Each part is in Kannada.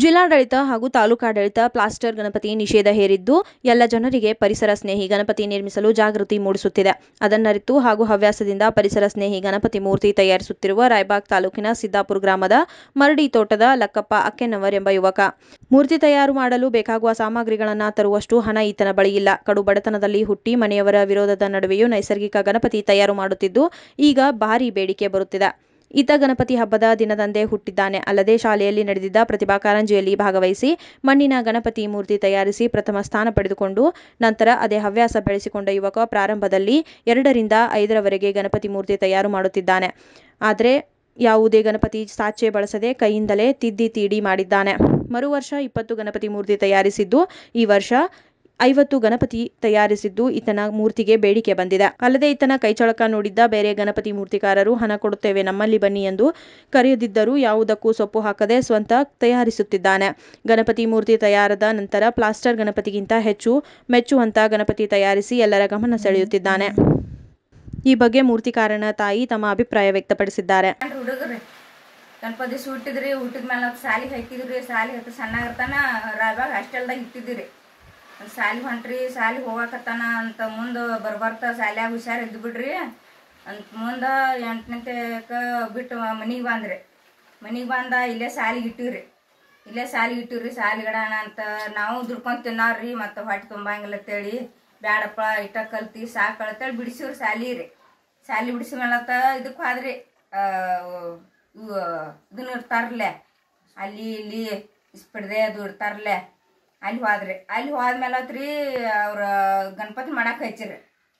ಜಿಲ್ಲಾಡಳಿತ ಹಾಗೂ ತಾಲೂಕಾಡಳಿತ ಪ್ಲಾಸ್ಟರ್ ಗಣಪತಿ ನಿಷೇಧ ಹೇರಿದ್ದು ಎಲ್ಲ ಜನರಿಗೆ ಪರಿಸರ ಸ್ನೇಹಿ ಗಣಪತಿ ನಿರ್ಮಿಸಲು ಜಾಗೃತಿ ಮೂಡಿಸುತ್ತಿದೆ ಅದನ್ನರಿತು ಹಾಗೂ ಹವ್ಯಾಸದಿಂದ ಪರಿಸರ ಸ್ನೇಹಿ ಗಣಪತಿ ಮೂರ್ತಿ ತಯಾರಿಸುತ್ತಿರುವ ರಾಯಬಾಗ್ ತಾಲೂಕಿನ ಸಿದ್ದಾಪುರ ಗ್ರಾಮದ ಮರಡಿ ತೋಟದ ಲಕ್ಕಪ್ಪ ಅಕ್ಕೆನವರ್ ಎಂಬ ಯುವಕ ಮೂರ್ತಿ ತಯಾರು ಮಾಡಲು ಬೇಕಾಗುವ ಸಾಮಗ್ರಿಗಳನ್ನು ತರುವಷ್ಟು ಹಣ ಈತನ ಬಳಿ ಇಲ್ಲ ಕಡು ಬಡತನದಲ್ಲಿ ಹುಟ್ಟಿ ಮನೆಯವರ ವಿರೋಧದ ನಡುವೆಯೂ ನೈಸರ್ಗಿಕ ಗಣಪತಿ ತಯಾರು ಮಾಡುತ್ತಿದ್ದು ಈಗ ಭಾರಿ ಬೇಡಿಕೆ ಬರುತ್ತಿದೆ ಈತ ಗಣಪತಿ ಹಬ್ಬದ ದಿನದಂದೇ ಹುಟ್ಟಿದ್ದಾನೆ ಅಲ್ಲದೆ ಶಾಲೆಯಲ್ಲಿ ನಡೆದಿದ್ದ ಪ್ರತಿಭಾ ಕಾರಂಜಿಯಲ್ಲಿ ಭಾಗವಹಿಸಿ ಮಣ್ಣಿನ ಗಣಪತಿ ಮೂರ್ತಿ ತಯಾರಿಸಿ ಪ್ರಥಮ ಸ್ಥಾನ ಪಡೆದುಕೊಂಡು ನಂತರ ಅದೇ ಹವ್ಯಾಸ ಬೆಳೆಸಿಕೊಂಡ ಯುವಕ ಪ್ರಾರಂಭದಲ್ಲಿ ಎರಡರಿಂದ ಐದರವರೆಗೆ ಗಣಪತಿ ಮೂರ್ತಿ ತಯಾರು ಮಾಡುತ್ತಿದ್ದಾನೆ ಆದರೆ ಯಾವುದೇ ಗಣಪತಿ ಸಾಚೆ ಬಳಸದೆ ಕೈಯಿಂದಲೇ ತಿದ್ದಿ ತೀಡಿ ಮಾಡಿದ್ದಾನೆ ಮರು ವರ್ಷ ಇಪ್ಪತ್ತು ಗಣಪತಿ ಮೂರ್ತಿ ತಯಾರಿಸಿದ್ದು ಈ ವರ್ಷ ಐವತ್ತು ಗಣಪತಿ ತಯಾರಿಸಿದ್ದು ಈತನ ಮೂರ್ತಿಗೆ ಬೇಡಿಕೆ ಬಂದಿದೆ ಅಲ್ಲದೆ ಈತನ ಕೈಚಳಕ ನೋಡಿದ್ದ ಬೇರೆ ಗಣಪತಿ ಮೂರ್ತಿಕಾರರು ಹಣ ಕೊಡುತ್ತೇವೆ ನಮ್ಮಲ್ಲಿ ಬನ್ನಿ ಎಂದು ಕರೆಯದಿದ್ದರೂ ಯಾವುದಕ್ಕೂ ಸೊಪ್ಪು ಹಾಕದೆ ಸ್ವಂತ ತಯಾರಿಸುತ್ತಿದ್ದಾನೆ ಗಣಪತಿ ಮೂರ್ತಿ ತಯಾರಾದ ನಂತರ ಪ್ಲಾಸ್ಟರ್ ಗಣಪತಿಗಿಂತ ಹೆಚ್ಚು ಮೆಚ್ಚುವಂತ ಗಣಪತಿ ತಯಾರಿಸಿ ಎಲ್ಲರ ಗಮನ ಸೆಳೆಯುತ್ತಿದ್ದಾನೆ ಈ ಬಗ್ಗೆ ಮೂರ್ತಿಕಾರನ ತಾಯಿ ತಮ್ಮ ಅಭಿಪ್ರಾಯ ವ್ಯಕ್ತಪಡಿಸಿದ್ದಾರೆ ಹುಡುಗರು ಗಣಪತಿ ಹುಟ್ಟಿದ್ರಿ ಹುಟ್ಟಿದ ಮೇಲೆ ಸಾಲಿಗೆ ಹಾಕಿದ್ರಿ ಸಾಲಿ ಹತ್ತು ಸಣ್ಣಾಗಿರ್ತಾನ ರಾಯಬಾಗ್ ಹಾಸ್ಟೆಲ್ದಾಗ ಇಟ್ಟಿದ್ರಿ ಒಂದು ಸಾಲಿಗೆ ಹೊಂಟ್ರಿ ಸಾಲಿಗೆ ಹೋಗಾಕತ್ತಾನ ಅಂತ ಮುಂದೆ ಬರ್ಬರ್ತಾ ಸಾಲ್ಯಾಗ ಹುಷಾರು ಇದ್ದು ಬಿಡ್ರಿ ಅಂತ ಮುಂದೆ ಎಂಟನೇಕ ಬಿಟ್ಟು ಮನಿಗೆ ಬಂದ್ರಿ ಮನಿಗೆ ಬಂದ ಇಲ್ಲೇ ಸಾಲಿಗೆ ಇಟ್ಟಿವ್ರಿ ಇಲ್ಲೇ ಸಾಲಿಗೆ ಇಟ್ಟಿವ್ರಿ ಸಾಲಿಗಡಣ ಅಂತ ನಾವು ದುಡ್ಕೊಂಡ್ ತಿನ್ನೋರ್ರಿ ಮತ್ತು ಹೊಟ್ಟೆ ತುಂಬಂಗಿಲ್ಲ ಅಂತೇಳಿ ಬ್ಯಾಡಪ್ಪ ಇಟ್ಟ ಕಲ್ತಿ ಸಾಕು ಅಂತೇಳಿ ಬಿಡಿಸಿವ್ರಿ ಸಾಲಿ ರೀ ಸಾಲಿ ಬಿಡಿಸಿ ಮೇಲತ್ತ ಇದಕ್ಕೆ ಹೋದ್ರಿ ಆ, ಇವು ಇದನ್ನ ಇರ್ತಾರಲ್ಲೇ ಅಲ್ಲಿ ಇಲ್ಲಿ ಇಸ್ಪಿಡ್ದೆ ಅದು ಇರ್ತಾರಲ್ಲೇ ಅಲ್ಲಿ ಹೋದ್ರಿ ಅಲ್ಲಿ ಹೋದ್ಮೇಲತ್ರಿ ಅವ್ರ ಗಣಪತಿ ಮಾಡಕ್ಕೆ ಹಚ್ಚಿರಿ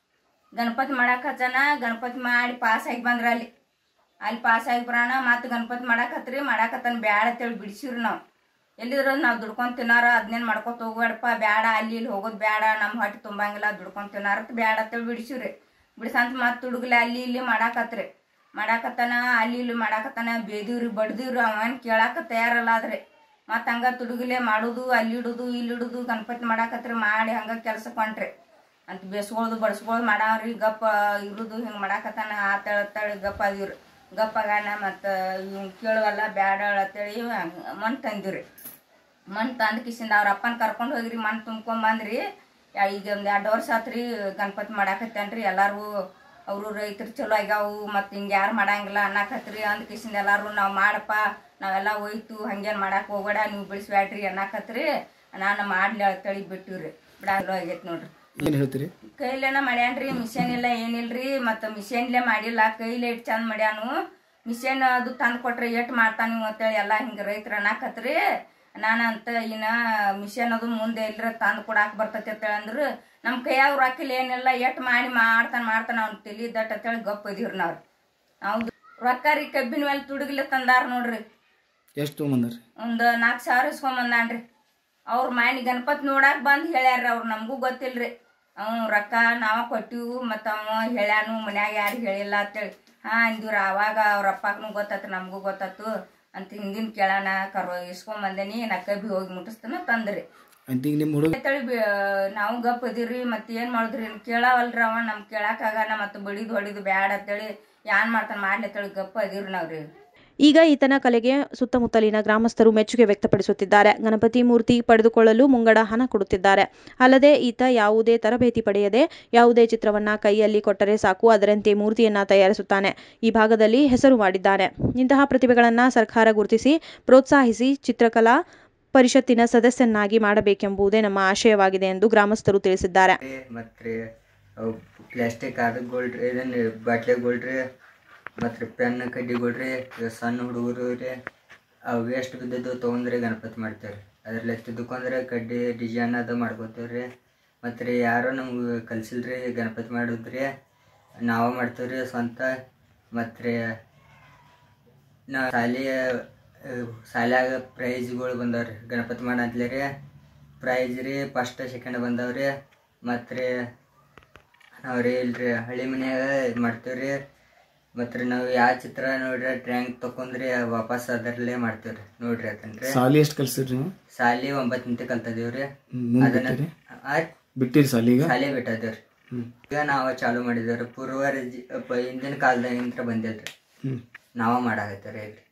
ಗಣಪತಿ ಮಾಡಕ್ಕೆ ಹಚ್ಚನ ಗಣಪತಿ ಮಾಡಿ ಪಾಸ್ ಆಗಿ ಬಂದ್ರ ಅಲ್ಲಿ ಅಲ್ಲಿ ಪಾಸ್ ಆಗಿ ಬರೋಣ ಮತ್ತೆ ಗಣಪತಿ ಮಾಡಾಕತ್ರಿ ಮಾಡಾಕತ್ತನ ಬ್ಯಾಡ ಅಂತೇಳಿ ಬಿಡಿಸಿವ್ರಿ ನಾವು ಎಲ್ಲಿದ್ರು ನಾವು ದುಡ್ಕೊಂಡ್ ತಿನ್ನಾರ ಅದನ್ನೇನು ಮಾಡ್ಕೊತ ಹೋಗ್ಬೇಡಪ್ಪ ಬ್ಯಾಡ ಅಲ್ಲಿ ಇಲ್ಲಿ ಹೋಗೋದು ಬ್ಯಾಡ ನಮ್ಮ ಹೊಟ್ಟೆ ತುಂಬಂಗಿಲ್ಲ ದುಡ್ಕೊಂಡ್ ತಿನ್ನಾರ ಬ್ಯಾಡ ಅಂತೇಳಿ ಬಿಡಿಸಿವ್ರಿ ಬಿಡಿಸಂತ ಮತ್ತೆ ಹುಡುಗ್ಲಿ ಅಲ್ಲಿ ಇಲ್ಲಿ ಮಾಡಾಕತ್ರಿ ಮಾಡಾಕತ್ತಾನ ಅಲ್ಲಿ ಇಲ್ಲಿ ಮಾಡಾಕತ್ತಾನ ಬೇದಿವ್ರಿ ಬಡ್ದಿವ್ರಿ ಅವನ್ ಕೇಳಾಕ ತಯಾರಲ್ಲ ಆದ್ರಿ ಮತ್ತೆ ಹಂಗ ತುಡುಗಿಲೆ ಮಾಡುದು ಅಲ್ಲಿ ಇಡುದು ಇಲ್ಲಿ ಇಡುದು ಗಣಪತಿ ಮಾಡಾಕತ್ರಿ ಮಾಡಿ ಹಂಗ ಕೆಲ್ಸಕ್ಕೆ ಹೊಂಟ್ರಿ ಅಂತ ಬೇಸ್ಗೊಳ್ದು ಬಡ್ಸ್ಗೊಳ್ದು ಮಾಡಾವ್ರಿ ಗಪ್ಪ ಇರುದು ಹಿಂಗೆ ಮಾಡಾಕತ್ತಾನ ಆತಳ ತಳಿ ಗಪ್ಪ ಅದಿವ್ರಿ ಗಪ್ಪ ಆಗಾನ ಮತ್ತು ಇವ್ ಕೇಳುವಲ್ಲ ಬ್ಯಾಡ ಅಂತೇಳಿ ಮಣ್ ತಂದಿವ್ರಿ ಮಣ್ ತಂದು ಕಿಸಿಂದ ಅವ್ರ ಅಪ್ಪನ ಕರ್ಕೊಂಡು ಹೋಗಿರಿ ಮಣ್ ತುಂಬ್ಕೊಂಬಂದ್ರಿ ಯಾ- ಈಗ ಒಂದು ಎರಡು ವರ್ಷ ಆತ್ರಿ ಗಣಪತಿ ಮಾಡಾಕತ್ತೇನ್ರಿ ಎಲ್ಲಾರು ಅವರು ರೈತರು ಚಲೋ ಆಗ್ಯಾವು ಮತ್ತು ಹಿಂಗೆ ಯಾರು ಮಾಡಂಗಿಲ್ಲ ಅನ್ನಕತ್ರಿ ಅಂದ್ ಕಿಸಿಂದ ಎಲ್ಲಾರು ನಾವು ಮಾಡಪ್ಪ ನಾವೆಲ್ಲ ಹೋಯ್ತು ಹಂಗೇನು ಮಾಡಕ್ಕೆ ಹೋಗ್ಬೇಡ ನೀವು ಬಿಡಿಸ್ಬ್ಯಾಡ್ರಿ ಅನ್ನಕತ್ರಿ ನಾನು ಮಾಡ್ಲಿ ಅಂತೇಳಿ ಬಿಟ್ಟಿವ್ರಿ ಬಿಡಾಗ್ಲೋ ಆಗೈತೆ ನೋಡ್ರಿ ಏನು ಹೇಳ್ತೀರಿ ಕೈಲೇನ ಮಾಡ್ಯಾನ್ರಿ ಮಿಷನ್ ಇಲ್ಲ ಏನಿಲ್ರಿ ಮತ್ತು ಮಿಷನ್ಲೇ ಮಾಡಿಲ್ಲ ಕೈಲೇ ಇಟ್ಟು ಚಂದ ಮಾಡ್ಯಾನು ಮಿಷನ್ ಅದು ತಂದು ಕೊಟ್ರೆ ಎಟ್ ಮಾಡ್ತಾನ ನೀವು ಅಂತೇಳಿ ಎಲ್ಲ ಹಿಂಗೆ ರೈತರು ಅನ್ನಕತ್ರಿ ನಾನು ಅಂತ ಇನ್ನ ಮಿಷನ್ ಅದು ಮುಂದೆ ಇಲ್ರ ತಂದು ಕೊಡಾಕ್ ಬರ್ತೈತಿ ಅಂತೇಳಿ ಅಂದ್ರು ನಮ್ಮ ಕೈಯಾಗ ರೊಕ್ಕಿಲ್ಲ ಏನಿಲ್ಲ ಎಟ್ ಮಾಡಿ ಮಾಡ್ತಾನ ಮಾಡ್ತಾನ ಅವ್ನು ತಲಿ ದಟ್ ಅಂತೇಳಿ ಗಪ್ ಇದೀವ್ರಿ ನಾವು ನಾವು ರೊಕ್ಕ ರೀ ಕಬ್ಬಿನ ಮೇಲೆ ತುಡುಗಿಲ್ಲ ತಂದಾರ ನೋಡ್ರಿ ಎಷ್ಟು ತೊಗೊಂಬಂದ್ರಿ ಒಂದು ನಾಲ್ಕು ಸಾವಿರ ಇಸ್ಕೊಂಬಂದಾನ್ರಿ ಅವ್ರ ಮನೆ ಗಣಪತಿ ನೋಡಾಕ್ ಬಂದು ಹೇಳ್ಯಾರ ಅವ್ರು ನಮಗೂ ಗೊತ್ತಿಲ್ರಿ ಅವ್ ರೊಕ್ಕ ನಾವ ಕೊಟ್ಟಿವು ಮತ್ತು ಅವ ಹೇಳ್ಯಾನು ಮನ್ಯಾಗ ಯಾರು ಹೇಳಿಲ್ಲ ಅಂತೇಳಿ ಹಾ ಅಂದಿವ್ರ ಅವಾಗ ಅವ್ರ ಅಪ್ಪಗೂ ಗೊತ್ತಾತು ನಮಗೂ ಗೊತ್ತಾತು ಅಂತ ಹಿಂದಿನ ಕೇಳಾನ ಕರೋ ಇಸ್ಕೊಂಬಂದೇನಿ ನಾ ಕಬ್ಬಿ ಹೋಗಿ ಮುಟ್ಟಿಸ್ತಾನ ತಂದ್ರಿ ಅಂತ ಈಗ ನಿಮ್ಮ ಹುಡುಗ ಅಂತೇಳಿ ಬಿ- ನಾವು ಗಪ್ ಇದೀವ್ರಿ ಮತ್ತೆ ಏನ್ ಮಾಡಿದ್ರಿ ಕೇಳಾವಲ್ರಿ ಅವ ನಮ್ ಕೇಳಾಕಾಗನ ಮತ್ತೆ ಬಡಿದು ಹೊಡಿದು ಬ್ಯಾಡ ಅಂತೇಳಿ ಯಾನ್ ಮಾಡ್ತಾನ ಮಾಡ್ಲಿ ಅಂತೇಳಿ ಗಪ್ ಅದೀವ್ರಿ ನಾವ್ರಿ ಈಗ ಈತನ ಕಲೆಗೆ ಸುತ್ತಮುತ್ತಲಿನ ಗ್ರಾಮಸ್ಥರು ಮೆಚ್ಚುಗೆ ವ್ಯಕ್ತಪಡಿಸುತ್ತಿದ್ದಾರೆ ಗಣಪತಿ ಮೂರ್ತಿ ಪಡೆದುಕೊಳ್ಳಲು ಮುಂಗಡ ಹಣ ಕೊಡುತ್ತಿದ್ದಾರೆ ಅಲ್ಲದೆ ಈತ ಯಾವುದೇ ತರಬೇತಿ ಪಡೆಯದೆ ಯಾವುದೇ ಚಿತ್ರವನ್ನ ಕೈಯಲ್ಲಿ ಕೊಟ್ಟರೆ ಸಾಕು ಅದರಂತೆ ಮೂರ್ತಿಯನ್ನ ತಯಾರಿಸುತ್ತಾನೆ ಈ ಭಾಗದಲ್ಲಿ ಹೆಸರು ಮಾಡಿದ್ದಾನೆ ಇಂತಹ ಪ್ರತಿಭೆಗಳನ್ನು ಸರ್ಕಾರ ಗುರುತಿಸಿ ಪ್ರೋತ್ಸಾಹಿಸಿ ಚಿತ್ರಕಲಾ ಪರಿಷತ್ತಿನ ಸದಸ್ಯನ್ನಾಗಿ ಮಾಡಬೇಕೆಂಬುದೇ ನಮ್ಮ ಆಶಯವಾಗಿದೆ ಎಂದು ಗ್ರಾಮಸ್ಥರು ತಿಳಿಸಿದ್ದಾರೆ ಮತ್ತು ಅವು ಪ್ಲಾಸ್ಟಿಕ್ ಕಾಗದಗಳ್ರಿ ಇದನ್ನು ಬಾಟ್ಲಿಗಳ್ರಿ ಮತ್ತು ಪೆನ್ ಕಡ್ಡಿಗಳ್ರಿ ಇವ್ ಸಣ್ಣ ಹುಡುಗರು ರೀ ಅವು ವೇಸ್ಟ್ ಬಿದ್ದದ್ದು ತೊಗೊಂಡ್ರಿ ಗಣಪತಿ ಮಾಡ್ತೇವೆ ರೀ ಅದ್ರಲ್ಲಿ ತಿದ್ದುಕೊಂಡ್ರೆ ಕಡ್ಡಿ ಡಿಸೈನ್ ಅದು ಮಾಡ್ಕೋತೇವೆ ರೀ ಮತ್ತು ರೀ ಯಾರೋ ನಮ್ಗೆ ಕಲ್ಸಿಲ್ರಿ ಗಣಪತಿ ಮಾಡೋದ್ರಿ ನಾವು ಮಾಡ್ತೇವೆ ರೀ ಸ್ವಂತ ಮತ್ತು ರೀ ನಾ ಶಾಲೆಯ ಶಾಲ್ಯಾಗ ಪ್ರೈಜ್ಗಳು ಬಂದವ್ರಿ ಗಣಪತಿ ಮಾಡತ್ಲೆ ರೀ ಪ್ರೈಜ್ ರೀ ಫಸ್ಟ್ ಸೆಕೆಂಡ್ ಬಂದವ್ರಿ ಮತ್ತು ರೀ ನಾವು ರೀ ಇಲ್ರಿ ಹಳ್ಳಿ ಮನ್ಯಾಗ ಇದು ಮಾಡ್ತೇವೆ ರೀ ಮತ್ತು ರೀ ನಾವು ಯಾವ ಚಿತ್ರ ನೋಡ್ರಿ ಟ್ರ್ಯಾಂಕ್ ತೊಕೊಂಡ್ರಿ ವಾಪಸ್ ಅದರಲ್ಲೇ ಮಾಡ್ತೇವೆ ರೀ ನೋಡ್ರಿ ಅದನ್ರಿ ಸಾಲಿ ಎಷ್ಟು ಕಲ್ಸಿದ್ರಿ ನೀವು ಸಾಲಿ ಒಂಬತ್ತನಿಂದ ಕಲ್ತದೇವ್ರಿ ಹ್ಮ್, ಮುಂದ್ ಅದನ್ನ ಬಿಟ್ಟಿರಿ? ಆ ಬಿಟ್ಟಿರಿ ಸಾಲಿ ಈಗ ಶಾಲೆ ಬಿಟ್ಟದೇವ್ರಿ ಹ್ಮ್. ಈಗ ನಾವು ಚಾಲು ಮಾಡಿದೇವ್ರಿ ಪೂರ್ವ ಹಿಂದಿನ ಕಾಲದಾಗಿಂತ್ರ ಬಂದಿಲ್ರಿ ಹ್ಮ್ ನಾವ ಮಾಡಾಕತ್ತೇವ್ರಿ ಈಗ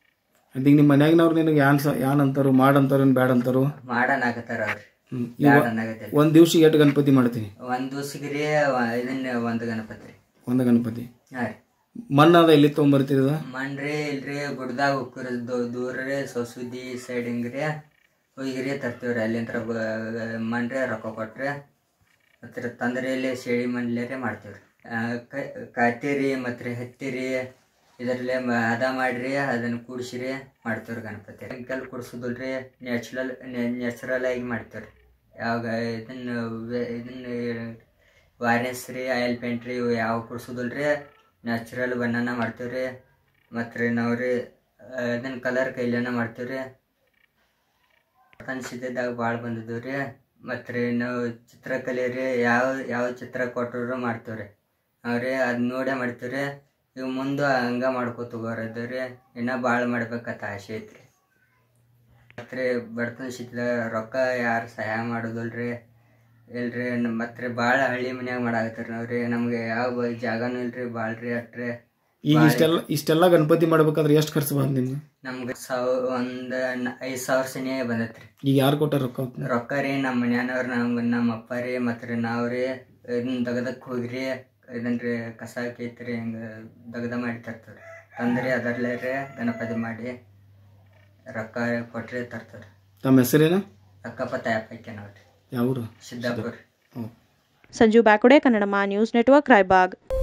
ಅದೀಗ ನಿಮ್ಮ ಮನ್ಯಾಗಿನವ್ರು ನಿನಗೆ ಯಾನ್ ಸ ಯಾನ್ ಅಂತಾರು ಮಾಡ್ ಅಂತಾರು ಏನ್ ಬ್ಯಾಡ ಅಂತಾರು ಮಾಡನಾಗತ್ತಾರ ಅವ್ರಿ ಹ್ಮ್. ಬ್ಯಾಡ ಅನ್ನಕತ್ತಿಲ್ಲ ಒಂದ್ ದಿವ್ಸ ಎಷ್ಟು ಗಣಪತಿ ಮಾಡ್ತೀನಿ ಒಂದ್ ದಿವ್ಸಕ್ಕೆ ರೀ ಇದನ್ನ ಒಂದು ಗಣಪತಿ ರೀ ಒಂದ ಗಣಪತಿ ಹಾಂ ರೀ ಮಣ್ಣದ ಎಲ್ಲಿ ತೊಗೊಂಬರ್ತಿರದ ಮಣ್ರಿ ಇಲ್ರಿ ಗುಡ್ದಾಗ ಉಕ್ಕರ ದೂರ ರೀ ಸೊಸುದಿ ಸೈಡ್ ಹಿಂಗ್ರಿ ಹೋಗಿರಿ ತರ್ತೀವ್ರಿ ಅಲ್ಲಿಂತ್ರ ಮಣ್ರಿ ರೊಕ್ಕ ಕೊಟ್ರಿ ಮತ್ತೆ ತಂದ್ರೆ ಇಲ್ಲಿ ಶೇಳಿ ಮಣ್ಲೇರೆ ಮಾಡ್ತೀವ್ರಿ ಆ, ಕ- ಕಾತಿರಿ ಮತ್ತು ರೀ ಹತ್ತಿರಿ ಇದರಲ್ಲೇ ಮ- ಹದ ಮಾಡ್ರಿ ಅದನ್ನ ಕೂಡಿಸಿರಿ ಮಾಡ್ತೀವ್ರಿ ಗಣಪತಿ ಕೆಮಿಕಲ್ ಕುಡ್ಸೋದಿಲ್ರಿ ನ್ಯಾಚುರಲ್ ನ್ಯಾಚುರಲ್ ಆಗಿ ಮಾಡ್ತೀವ್ರಿ ಯಾವಾಗ ಇದನ್ನ ವೆ- ಇದನ್ನ ವಾರ್ನೆಸ್ ರೀ ಆಯಿಲ್ ಪೇಂಟ್ ರೀ ಇವು ಯಾವ ಕುಡ್ಸೋದಿಲ್ರಿ ನ್ಯಾಚುರಲ್ ಬಣ್ಣನ ಮಾಡ್ತೀವ್ರಿ ಮತ್ತು ರೀ ನಾವು ರೀ ಇದನ್ನ ಕಲರ್ ಕೈಲೇನ ಮಾಡ್ತೀವ್ರಿ ಅನ್ಸಿದ್ದಾಗ ಭಾಳ ಬಂದಿದ್ದು ರೀ ಮತ್ತು ರೀ ನಾವು ಚಿತ್ರಕಲೆ ರೀ ಯಾವ ಯಾವ ಚಿತ್ರ ಕೊಟ್ಟರು ಮಾಡ್ತೀವ್ರಿ ನಾವು ರೀ ಅದು ನೋಡೇ ಮಾಡ್ತೀವ್ರಿ ಇವು ಮುಂದೆ ಹಂಗ ಮಾಡ್ಕೋತ ಹೋಗೋರದ್ದು ರೀ ಇನ್ನೂ ಭಾಳ ಮಾಡ್ಬೇಕಂತ ಆಸೆ ಐತ್ರಿ ಮತ್ತು ರೀ ಬಡತನ ಸ್ಥಿತಿದಾಗ ರೊಕ್ಕ ಯಾರು ಸಹಾಯ ಮಾಡೋದಿಲ್ರಿ ಇಲ್ರಿ ಮತ್ತು ರೀ ಭಾಳ ಹಳ್ಳಿ ಮನ್ಯಾಗ ಮಾಡಾಕತ್ತೀರಿ ನಾವು ರೀ ನಮಗೆ ಯಾವ ಜಾಗನೂ ಇಲ್ರಿ ಭಾಳ ರೀ ಅಟ್ರಿ ಈಗ ಇಷ್ಟೆಲ್ಲ ಇಷ್ಟೆಲ್ಲ ಗಣಪತಿ ಮಾಡ್ಬೇಕಾದ್ರೆ ಎಷ್ಟು ಖರ್ಚು ಬಂದ್ ನಿಮ್ಗೆ ನಮ್ಗೆ ಸಾವ್ ಒಂದು ಐದು ಸಾವಿರ ಸನಿಯ ಬಂದೈತ್ರಿ ಈಗ ಯಾರು ಕೊಟ್ಟಾರ ರೊಕ್ಕ ಅವ್ನ? ರೊಕ್ಕ ರೀ ನಮ್ಮ ಮನ್ಯಾನವ್ರು ನಮ್ಗೆ ನಮ್ಮ ಅಪ್ಪ ರೀ ಮತ್ತು ರೀ ನಾವು ರೀ ಇದನ್ನ ದಗದಕ್ಕೆ ಹೋಗ್ರಿ ಇದನ್ನ ರೀ ಕಸ ಕೇತ್ರಿ ಹಿಂಗೆ ದಗದ ಮಾಡಿ ತರ್ತಾರೆ ತಂದ್ರಿ ಅದರಲ್ಲೇ ರೀ ಗಣಪತಿ ಮಾಡಿ ರೊಕ್ಕ ಕೊಟ್ರಿ ತರ್ತಾರೆ ತಮ್ಮ ಹೆಸರೇನ ಅಕ್ಕಪ್ಪ ತಾಯಪ್ಪಕ್ಕೆ ನಾವು ರೀ ಯಾವ್ರು ಸಿದ್ದಾಪುರ ಹ್ಞೂ ಸಂಜು ಬ್ಯಾಕುಡೆ ಕನ್ನಡಮ ನ್ಯೂಸ್ ನೆಟ್ವರ್ಕ್ ರಾಯಬಾಗ್